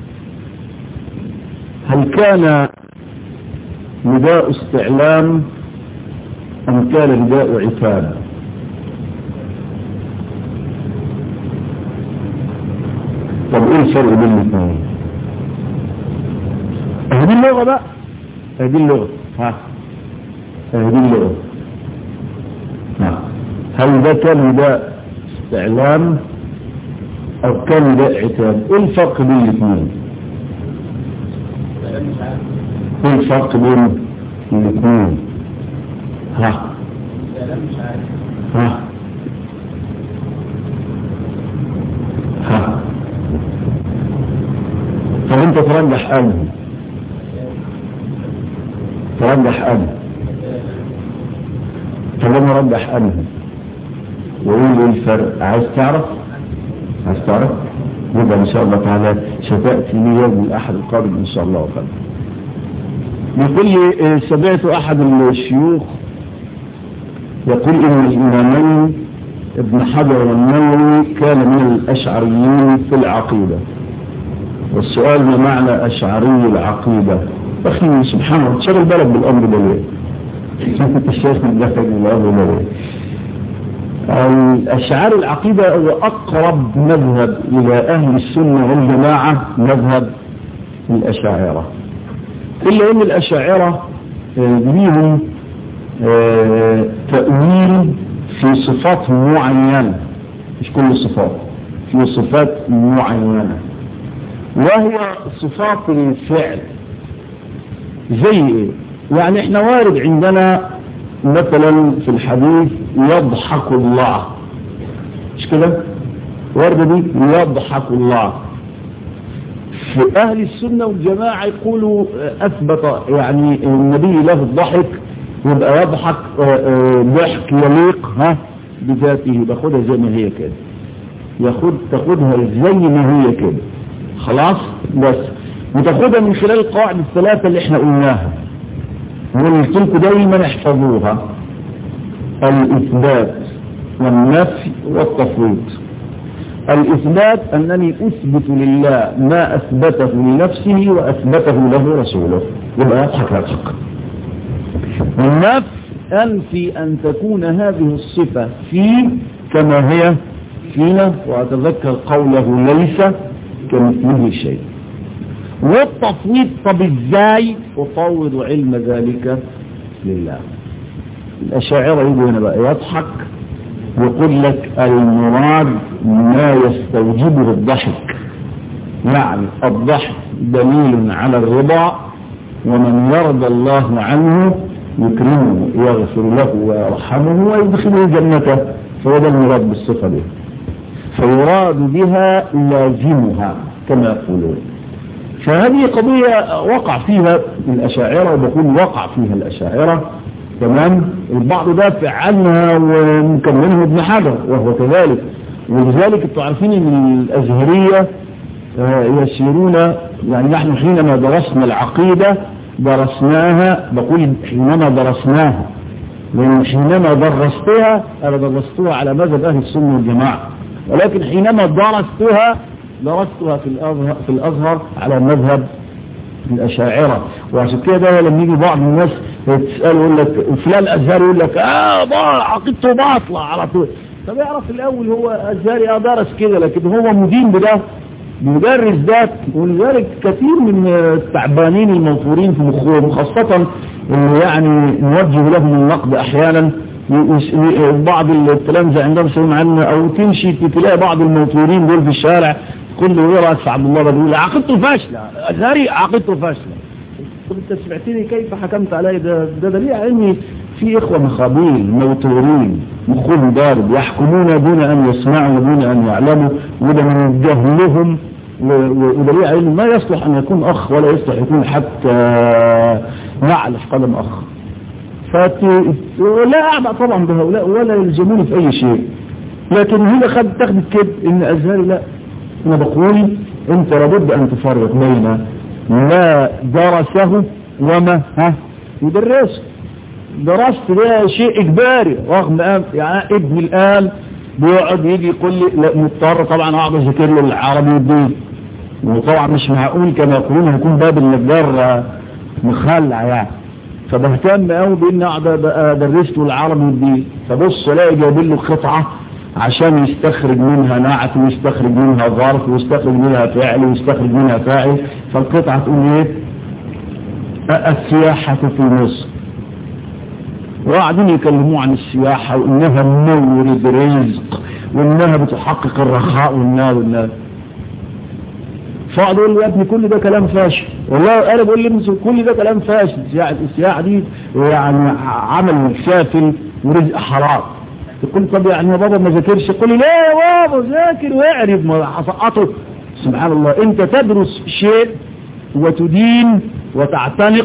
هل كان نداء استعلام أم كان نداء عتاب طب ايه الفرق بين الاثنين هذه اللغة بقى هذه اللغة ها هذه اللغة ها هل ده كان نداء استعلام او كان نداء عتاب ايه الفرق بين الاثنين ايه الفرق بين الاثنين ها ها ها طب انت ترجح انهي ترجح أنا طب أنا رجح أنا وقول لي الفرق عايز تعرف عايز تعرف يبقى إن شاء الله تعالى ستأتي لي يوم الأحد القادم إن شاء الله وقال يقول لي سمعت أحد الشيوخ يقول إن الإمامين ابن حجر والنووي كان من الأشعريين في العقيدة والسؤال ما معنى أشعري العقيدة أخي سبحان الله تشغل بالك بالأمر ده ليه انت الشيخ من دفع الأمر ده ليه الأشعار العقيدة هو أقرب مذهب إلى أهل السنة والجماعة مذهب الأشاعرة إلا أن الأشاعرة ليهم تأويل في صفات معينة مش كل الصفات في صفات معينة وهي صفات الفعل زي ايه يعني احنا وارد عندنا مثلا في الحديث يضحك الله مش كده وارد دي يضحك الله في اهل السنة والجماعة يقولوا اثبت يعني النبي له الضحك يبقى يضحك ضحك يليق ها بذاته باخدها زي ما هي كده ياخد تاخدها زي ما هي كده خلاص بس وتاخدها من خلال القواعد الثلاثة اللي احنا قلناها وقلت لكم دايما احفظوها الاثبات والنفي والتفويض الاثبات انني اثبت لله ما اثبته لنفسه واثبته له رسوله يبقى يضحك يضحك والنفي أنفي أن تكون هذه الصفة في كما هي فينا وأتذكر قوله ليس كمثله شيء والتفويض طب ازاي أفوض علم ذلك لله الأشاعرة يقول هنا بقى يضحك يقول لك المراد ما يستوجبه الضحك يعني الضحك دليل على الرضا ومن يرضى الله عنه يكرمه يغفر له ويرحمه ويدخله جنته فهو ده المراد بالصفة دي فيراد بها لازمها كما يقولون فهذه قضية وقع فيها الأشاعرة وبقول وقع فيها الأشاعرة تمام البعض دافع عنها وممكن منهم ابن حجر وهو كذلك ولذلك انتم عارفين ان الأزهرية يسيرون يعني نحن حينما درسنا العقيدة درسناها بقول حينما درسناها لأن حينما درستها أنا درستها على مذهب أهل السنة والجماعة ولكن حينما درستها درستها في الأزهر, في الأزهر على مذهب الأشاعرة وعشان كده لما يجي بعض الناس تسأل يقول لك فلان أزهري يقول لك آه عقيدته باطلة على طول طب يعرف الأول هو أزهري آه درس كده لكن هو مدين بده بيدرس ذات ولذلك كثير من التعبانين المنفورين في مخهم خاصة اللي يعني نوجه لهم النقد احيانا بعض التلامذة عندهم سلم عنه او تمشي تلاقي بعض المنفورين دول في الشارع كل يقول رأس عبد الله بيقول عقيدته فاشلة ازهري عقيدته فاشلة طب انت سمعتني كيف حكمت علي ده, ده دليل علمي في اخوة مخابيل موتورين مخهم بارد يحكمون دون ان يسمعوا دون ان يعلموا وده من جهلهم ودليل علم ما يصلح ان يكون اخ ولا يصلح يكون حتى نعلف قدم اخ فت... لا اعبأ طبعا بهؤلاء ولا يلزموني في اي شيء لكن هنا خد تاخد كده ان ازهري لا انا بقول انت لابد ان تفرق بين ما درسه وما ها يدرسه درست ده شيء اجباري رغم يعني ابني الان بيقعد يجي يقول لي لا مضطر طبعا اقعد اذاكر له العربي والدين وطبعا مش معقول كما يقولون هيكون باب النجار مخلع يعني فبهتم قوي بان اقعد ادرس له العربي والدين فبص الاقي جايبين له قطعه عشان يستخرج منها نعت ويستخرج منها ظرف ويستخرج منها فعل ويستخرج منها فاعل فالقطعه تقول ايه السياحه في مصر وقاعدين يكلموه عن السياحة وانها مورد رزق وانها بتحقق الرخاء والنار والنار فقعد يقول لي يا ابني كل ده كلام فاشل والله انا بقول لي كل ده كلام فاشل السياحة دي يعني عمل سافل ورزق حرام يقول طب يعني يا بابا ما ذاكرش يقول لي لا يا بابا ذاكر واعرف ما هسقطه سبحان الله انت تدرس شيء وتدين وتعتنق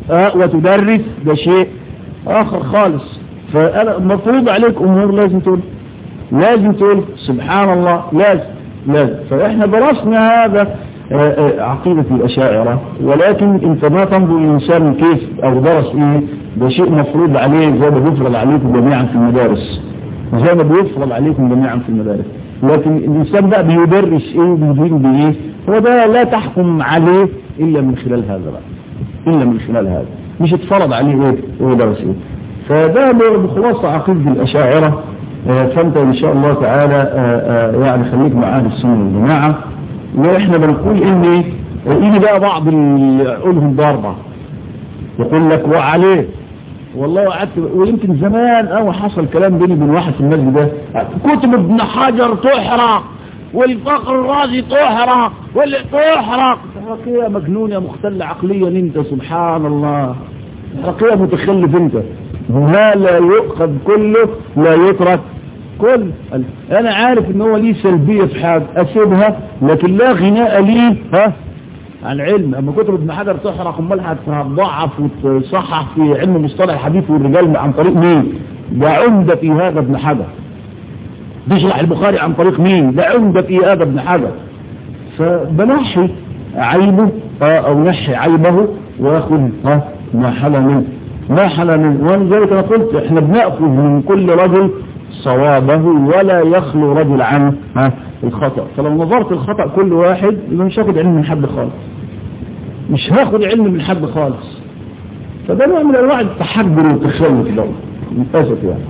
آه وتدرس ده شيء آخر خالص فأنا مفروض عليك أمور لازم تقول لازم تقول سبحان الله لازم لازم فإحنا درسنا هذا عقيدة الأشاعرة ولكن انت ما تنظر الإنسان كيف أو درس إيه ده شيء مفروض عليه زي ما بيفرض عليكم جميعا في المدارس زي ما بيفرض عليكم جميعا في المدارس لكن الإنسان بقى بيدرس إيه وبيدين بإيه هو ده لا تحكم عليه إلا من خلال هذا بقى إلا من خلال هذا مش اتفرض عليه إيه هو درس إيه فده بخلاصة عقيدة الأشاعرة فأنت إن شاء الله تعالى يعني خليك مع أهل السنة والجماعة واحنا بنقول ان يجي بقى بعض اللي يقولهم ضربة يقول لك وعليه والله قعدت ويمكن زمان او حصل كلام بيني وبين واحد في المسجد ده كتب ابن حجر تحرق والفقر الرازي تحرق واللي تحرق حرقية مجنون يا مختل عقليا انت سبحان الله حرقية متخلف انت ما لا يؤخذ كله لا يترك كل انا عارف ان هو ليه سلبية في حاجة اسيبها لكن لا غناء ليه ها عن علم اما كتب ابن حجر تحرق امال هتضعف وتصحح في علم مصطلح الحديث والرجال عن طريق مين ده عمدة في هذا ابن حجر تشرح البخاري عن طريق مين ده عمدة في هذا ابن حجر فبنحي عيبه او نحي عيبه واخذ ها ما حل منه ما حل منه ولذلك انا قلت احنا بناخذ من كل رجل صوابه ولا يخلو رجل عن ها الخطأ فلو نظرت الخطأ كل واحد مش هاخد علم من حد خالص مش هاخد علم من حد خالص فده نوع من انواع التحجر والتخلف ده للاسف يعني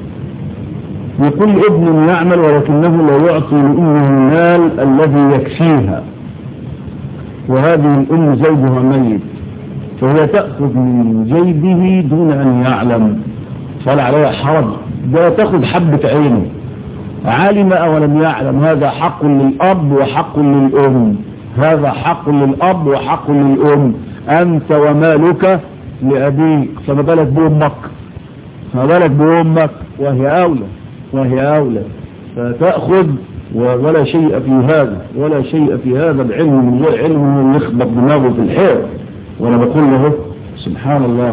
يقول ابن يعمل ولكنه لا يعطي لامه المال الذي يكفيها وهذه الام زوجها ميت فهي تأخذ من جيبه دون أن يعلم فلا عليها حرج ده تاخد حبة عينه علم أو لم يعلم هذا حق للأب وحق للأم هذا حق للأب وحق للأم أنت ومالك لأبيك فما بالك بأمك فما بالك بأمك وهي أولى وهي أولى فتأخذ ولا شيء في هذا ولا شيء في هذا العلم من غير علم يخبط دماغه في الحيط وانا بقول له سبحان الله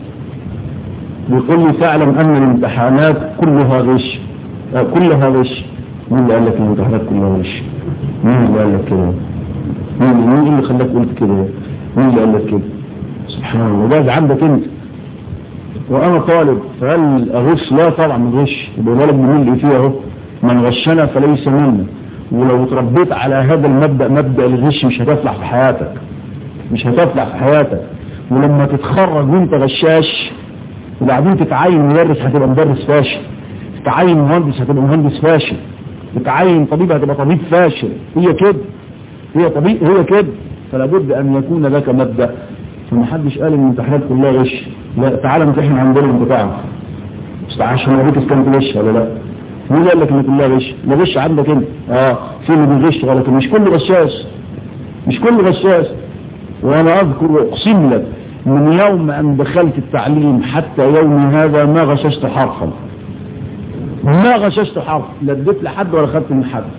بيقول لي تعلم ان الامتحانات كلها غش آه كلها غش مين اللي قال لك الامتحانات كلها غش مين اللي قال لك كده مين مين اللي خلاك قلت كده مين اللي قال لك كده سبحان الله ده عندك انت وانا طالب فهل اغش لا طبعا ما غش يبقى بالك من اللي فيها اهو من غشنا فليس منا ولو اتربيت على هذا المبدا مبدا الغش مش هتفلح في حياتك مش هتفلح في حياتك ولما تتخرج وانت غشاش وبعدين تتعين مدرس هتبقى مدرس فاشل تتعين مهندس هتبقى مهندس فاشل تتعين طبيب هتبقى طبيب فاشل هي كده هي طبيب هي كده فلا بد ان يكون لك مبدا فمحدش قال ان الامتحانات كلها غش لا تعالى امتحن عندنا انت تعرف بس عشان اوريك كانت غش ولا لا مين قال لك ان كلها غش ما غش عندك انت اه في اللي بيغش ولكن مش كل غشاش مش كل غشاش وانا اذكر واقسم لك من يوم ان دخلت التعليم حتى يومي هذا ما غششت حرفا ما غششت حرف لا اديت لحد ولا خدت من حد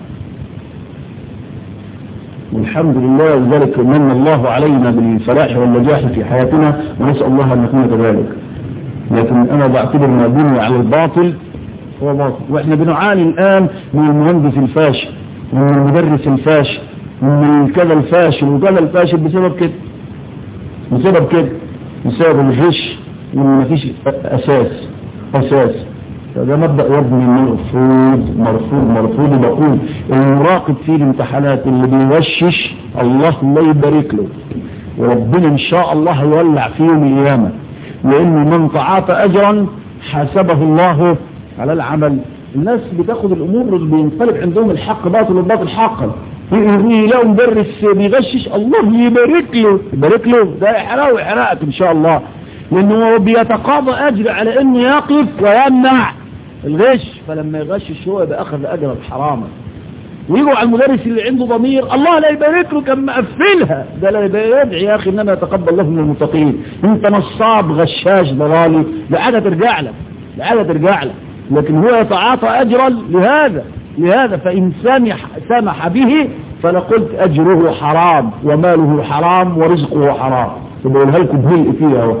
والحمد لله ذلك من الله علينا بالفلاح والنجاح في حياتنا ونسأل الله أن نكون كذلك لكن أنا بعتبر ما بني على الباطل هو باطل وإحنا بنعاني الآن من المهندس الفاشل ومن المدرس الفاشل ومن كذا الفاشل وكذا الفاشل بسبب كده بسبب كده بسبب الغش وان مفيش اساس اساس فده مبدأ يبني مرفوض مرفوض مرفوض بقول المراقب في الامتحانات اللي بيوشش الله لا يبارك له وربنا ان شاء الله يولع في يوم القيامه لان من تعاطى اجرا حاسبه الله على العمل الناس بتاخد الامور اللي بينطلق عندهم الحق باطل والباطل حقا يلاقوا مدرس بيغشش الله يبارك له يبارك له ده يحرقه ويحرقك ان شاء الله لانه هو بيتقاضى اجر على انه يقف ويمنع الغش فلما يغشش هو يبقى اخذ اجر حراما ويجوا على المدرس اللي عنده ضمير الله لا يبارك له كان مقفلها ده لا يدعي يا اخي انما يتقبل الله من المتقين انت نصاب غشاش ضلالي لحاجه ترجع لك لحاجه ترجع لك لكن هو يتعاطى اجرا لهذا لهذا فإن سمح, سمح به فلقلت أجره حرام وماله حرام ورزقه حرام بقولها لكم بهيئ فيها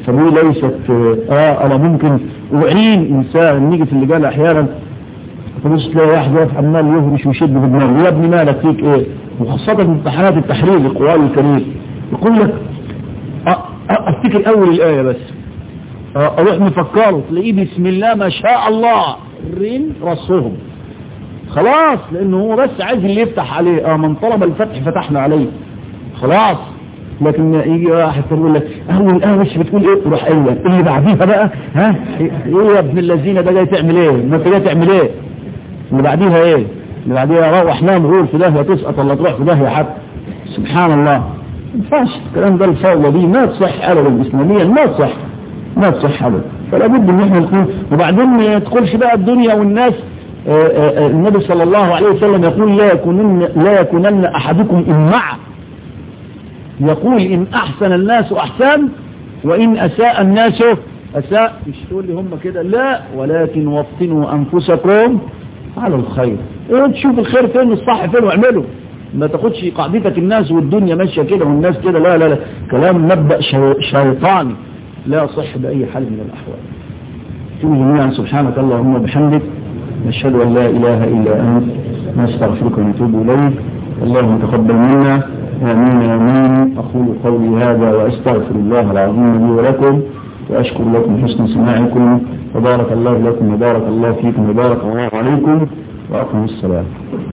فدي ليست اه انا ممكن اعين انسان نيجي في اللجان احيانا تبص تلاقي واحد واقف عمال يهرش ويشد في دماغه يا ابني مالك فيك ايه وخاصة في امتحانات التحرير القرآن الكريم يقول لك افتكر اول الايه بس اروح مفكره تلاقيه بسم الله ما شاء الله رين رصهم خلاص لانه هو بس عايز اللي يفتح عليه اه من طلب الفتح فتحنا عليه خلاص لكن يجي واحد يقول لك اول الايه مش بتقول ايه روح قايل اللي بعديها بقى ها ايه يا ابن الذين ده جاي تعمل ايه ما انت جاي تعمل ايه اللي بعديها ايه اللي بعديها روح نام غور في داهيه تسقط ولا تروح في داهيه حتى سبحان الله ما ينفعش الكلام ده الفوضى دي ما تصح ابدا اسلاميا ما تصح ما تصح ابدا فلا بد ان احنا نكون وبعدين ما تدخلش بقى الدنيا والناس آآ آآ النبي صلى الله عليه وسلم يقول لا يكونن لا يكونن احدكم امعا يقول ان احسن الناس احسن وان اساء الناس اساء مش تقول لي هم كده لا ولكن وطنوا انفسكم على الخير ايه تشوف الخير فين الصح فين واعمله ما تاخدش قاعدتك الناس والدنيا ماشيه كده والناس كده لا لا لا كلام مبدا شيطاني لا يصح باي حال من الاحوال تقول جميعا سبحانك اللهم وبحمدك نشهد ان لا اله الا انت نستغفرك ونتوب اليك اللهم تقبل منا امين امين اقول قولي هذا واستغفر الله العظيم لي ولكم واشكر لكم حسن سماعكم وبارك الله لكم وبارك الله فيكم وبارك الله عليكم واقم السلام